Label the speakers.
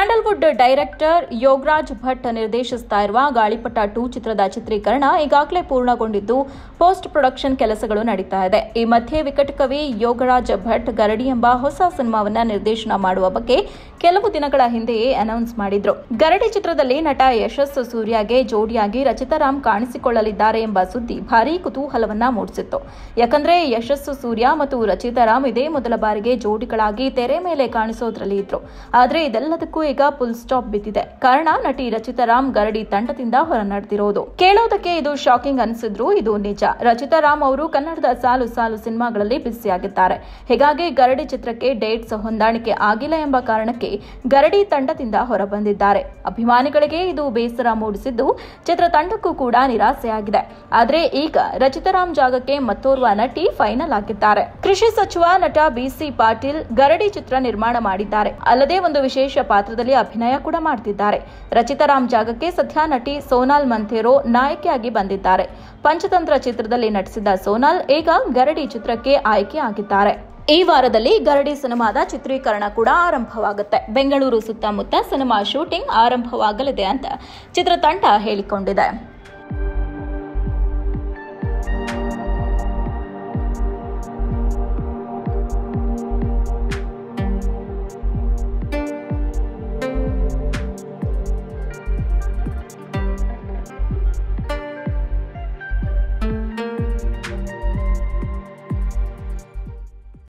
Speaker 1: Sandalwood director Yogaraj Bhat ನಿರ್ದೇಶಿಸ್ತಾ ಇರುವ Gaalipata two ಚಿತ್ರದ ಚಿತ್ರೀಕರಣ ಈಗಾಗಲೇ ಪೂರ್ಣಗೊಂಡಿದ್ದು ಪೋಸ್ಟ್ ಪ್ರೊಡಕ್ಷನ್ ಕೆಲಸಗಳು ನಡೀತಾ ಇದೆ ಈ ಮಧ್ಯೆ ವಿಕಟ ಕವಿ ಯೋಗರಾಜ್ ಭಟ್ ಗರಡಿ ಎಂಬ ಹೊಸ ಸಿನಿಮಾವನ್ನ ನಿರ್ದೇಶನ ಮಾಡುವ ಬಗ್ಗೆ ಕೆಲವು ದಿನಗಳ ಹಿಂದೆಯೇ ಅನೌನ್ಸ್ ಮಾಡಿದ್ರು ಗರಡಿ ಚಿತ್ರದಲ್ಲಿ ನಟ ಯಶಸ್ಸು ಸೂರ್ಯಗೆ ಜೋಡಿಯಾಗಿ ರಚಿತಾರಾಮ್ ಕಾಣಿಸಿಕೊಳ್ಳಲಿದ್ದಾರೆ ಎಂಬ ಸುದ್ದಿ ಭಾರೀ ಕುತೂಹಲವನ್ನ ಮೂಡಿಸಿತ್ತು ಯಾಕಂದ್ರೆ ಯಶಸ್ಸು ಸೂರ್ಯ ಮತ್ತು ರಚಿತಾರಾಮ್ ಇದೇ ಮೊದಲ ಬಾರಿಗೆ ಜೋಡಿಗಳಾಗಿ ತೆರೆ ಮೇಲೆ ಕಾಣಿಸೋದ್ರಲ್ಲಿ ಇದ್ರು ಆದ್ರೆ ಇದೆಲ್ಲದಕ್ಕೂ ಈಗ ಫುಲ್ ಸ್ಟಾಪ್ ಬಿದ್ದಿದೆ ಕಾರಣ ನಟಿ ರಚಿತಾರಾಮ್ ಗರಡಿ ತಂಡದಿಂದ ಹೊರ ನಡೆದಿರೋದು ಕೇಳೋದಕ್ಕೆ ಇದು ಶಾಕಿಂಗ್ ಅನಿಸಿದ್ರು ಇದು ನಿಜ ರಚಿತಾರಾಮ್ ಅವರು ಕನ್ನಡದ ಸಾಲು ಸಾಲು ಸಿನಿಮಾಗಳಲ್ಲಿ ಬ್ಯುಸಿಯಾಗಿದ್ದಾರೆ ಹೀಗಾಗಿ ಗರಡಿ ಚಿತ್ರಕ್ಕೆ ಡೇಟ್ಸ್ ಹೊಂದಾಣಿಕೆ ಆಗಿಲ್ಲ ಎಂಬ ಕಾರಣಕ್ಕೆ ಗರಡಿ ತಂಡದಿಂದ ಹೊರಬಂದಿದ್ದಾರೆ ಅಭಿಮಾನಿಗಳಿಗೆ ಇದು ಬೇಸರ ಮೂಡಿಸಿದ್ದು ಚಿತ್ರತಂಡಕ್ಕೂ ಕೂಡ ನಿರಾಸೆಯಾಗಿದೆ ಆದ್ರೆ ಈಗ ರಚಿತಾರಾಮ್ ಜಾಗಕ್ಕೆ ಮತ್ತೋರ್ವ ನಟಿ ಫೈನಲ್ ಆಗಿದ್ದಾರೆ ಕೃಷಿ ಸಚಿವ ನಟ ಬಿಸಿ ಪಾಟೀಲ್ ಗರಡಿ ಚಿತ್ರ ನಿರ್ಮಾಣ ಮಾಡಿದ್ದಾರೆ ಅಲ್ಲದೆ ಒಂದು ವಿಶೇಷ ಪಾತ್ರದಲ್ಲಿ ಅಭಿನಯ ಕೂಡ ಮಾಡ್ತಿದ್ದಾರೆ ರಚಿತಾರಾಮ್ ಜಾಗಕ್ಕೆ ಸದ್ಯ ನಟಿ ಸೋನಾಲ್ ಮಂಥೇರೋ ನಾಯಕಿಯಾಗಿ ಬಂದಿದ್ದಾರೆ ಪಂಚತಂತ್ರ ಚಿತ್ರದಲ್ಲಿ ನಟಿಸಿದ ಸೋನಾಲ್ ಈಗ ಗರಡಿ ಚಿತ್ರಕ್ಕೆ ಆಯ್ಕೆ ಆಗಿದ್ದಾರೆ ಈ ವಾರದಲ್ಲಿ ಗರಡಿ ಸಿನಿಮಾದ ಚಿತ್ರೀಕರಣ ಕೂಡ ಆರಂಭವಾಗುತ್ತೆ ಬೆಂಗಳೂರು ಸುತ್ತಮುತ್ತ ಸಿನಿಮಾ ಶೂಟಿಂಗ್ ಆರಂಭವಾಗಲಿದೆ ಅಂತ ಚಿತ್ರತಂಡ ಹೇಳಿಕೊಂಡಿದೆ